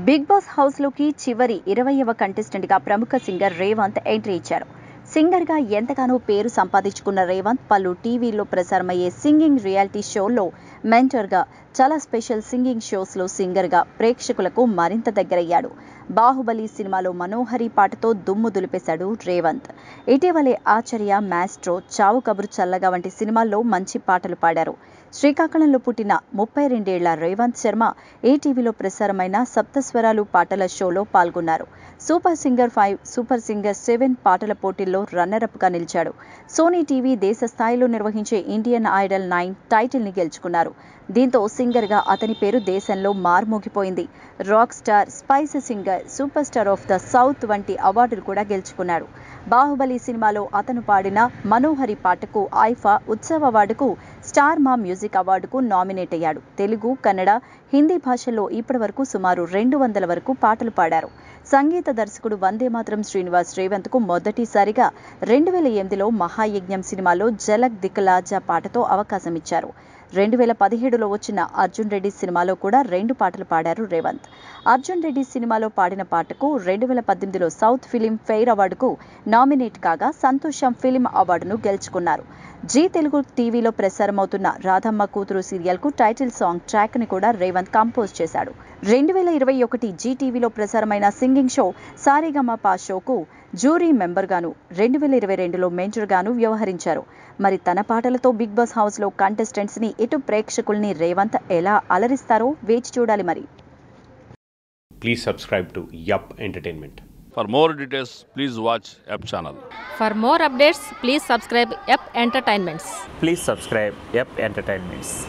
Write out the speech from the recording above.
Big boss హౌస్లోకి చివరి ఇరవైవ కంటెస్టెంట్గా ప్రముఖ సింగర్ రేవంత్ ఎంట్రీ ఇచ్చారు సింగర్గా ఎంతగానో పేరు సంపాదించుకున్న రేవంత్ పలు టీవీలో ప్రసారమయ్యే సింగింగ్ రియాలిటీ షోల్లో మెంటర్గా చాలా స్పెషల్ సింగింగ్ షోస్లో సింగర్గా ప్రేక్షకులకు మరింత దగ్గరయ్యాడు బాహుబలి సినిమాలో మనోహరి పాటతో దుమ్ము దులిపేశాడు రేవంత్ ఇటీవలే ఆచార్య మ్యాస్ట్రో చావు కబురు చల్లగా వంటి సినిమాల్లో మంచి పాటలు పాడారు శ్రీకాకుళంలో పుట్టిన ముప్పై రెండేళ్ల రేవంత్ శర్మ ఈటీవీలో ప్రసారమైన సప్తస్వరాలు పాటల షోలో పాల్గొన్నారు super singer five super singer seven పాటల పోటీల్లో రన్నరప్గా నిలిచాడు సోనీ టీవీ దేశ స్థాయిలో నిర్వహించే ఇండియన్ ఐడల్ నైన్ టైటిల్ని గెలుచుకున్నారు దీంతో సింగర్గా అతని పేరు దేశంలో మార్మోగిపోయింది rock star spice singer super star of the south వంటి అవార్డులు కూడా గెలుచుకున్నాడు బాహుబలి సినిమాలో అతను పాడిన మనోహరి పాటకు ఐఫా ఉత్సవ్ అవార్డుకు స్టార్ మా మ్యూజిక్ అవార్డుకు నామినేట్ అయ్యాడు తెలుగు కన్నడ హిందీ భాషల్లో ఇప్పటివరకు సుమారు రెండు వందల వరకు పాటలు పాడారు సంగీత దర్శకుడు వందే మాత్రం శ్రీనివాస్ రేవంత్కు మొదటిసారిగా రెండు వేల ఎనిమిదిలో మహాయజ్ఞం సినిమాలో జలక్ దిక్లాజా పాటతో అవకాశం ఇచ్చారు రెండు వేల పదిహేడులో వచ్చిన అర్జున్ రెడ్డి సినిమాలో కూడా రెండు పాటలు పాడారు రేవంత్ అర్జున్ రెడ్డి సినిమాలో పాడిన పాటకు రెండు వేల పద్దెనిమిదిలో సౌత్ ఫిలిం ఫెయిర్ అవార్డుకు నామినేట్ కాగా సంతోషం ఫిలిం అవార్డును గెలుచుకున్నారు జీ తెలుగు టీవీలో ప్రసారమవుతున్న రాధమ్మ కూతురు సీరియల్కు టైటిల్ సాంగ్ ట్రాక్ ని కూడా రేవంత్ కంపోజ్ చేశాడు రెండు వేల ఇరవై ఒకటి జీ టీవీలో ప్రసారమైన సింగింగ్ షో సారేగమపా షోకు జూరీ మెంబర్గాను రెండు వేల ఇరవై రెండులో మెంటర్గాను వ్యవహరించారు మరి తన పాటలతో బిగ్ బాస్ హౌస్లో కంటెస్టెంట్స్ని ఇటు ప్రేక్షకుల్ని రేవంత్ ఎలా అలరిస్తారో వేచి చూడాలి మరి Please subscribe to Yup Entertainment. For more details, please watch App channel. For more updates, please subscribe App Entertainments. Please subscribe Yep Entertainments.